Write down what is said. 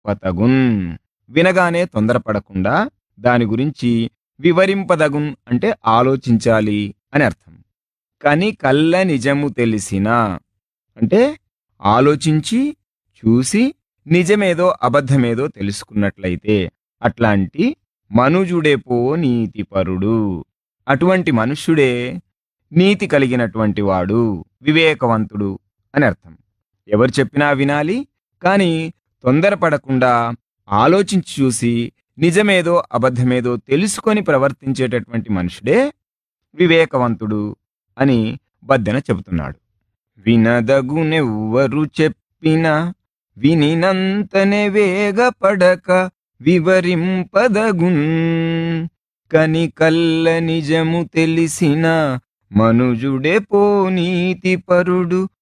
చెప్పతగున్ వినగానే తొందరపడకుండా దాని గురించి వివరింపదగున్ అంటే ఆలోచించాలి అని అర్థం కని కళ్ళ నిజము తెలిసిన అంటే ఆలోచించి చూసి నిజమేదో అబద్ధమేదో తెలుసుకున్నట్లయితే అట్లాంటి మనుజుడేపో నీతిపరుడు అటువంటి మనుష్యుడే నీతి కలిగినటువంటి వాడు వివేకవంతుడు అని అర్థం ఎవరు చెప్పినా వినాలి కానీ తొందరపడకుండా ఆలోచించి చూసి నిజమేదో అబద్ధమేదో తెలుసుకొని ప్రవర్తించేటటువంటి మనుషుడే వివేకవంతుడు అని బద్దెన చెబుతున్నాడు వినదగునెవ్వరు చెప్పిన వినినంతనే వేగపడక వివరింపదగున్ కని కల్ల నిజము తెలిసిన మనుజుడే పో నీతి పరుడు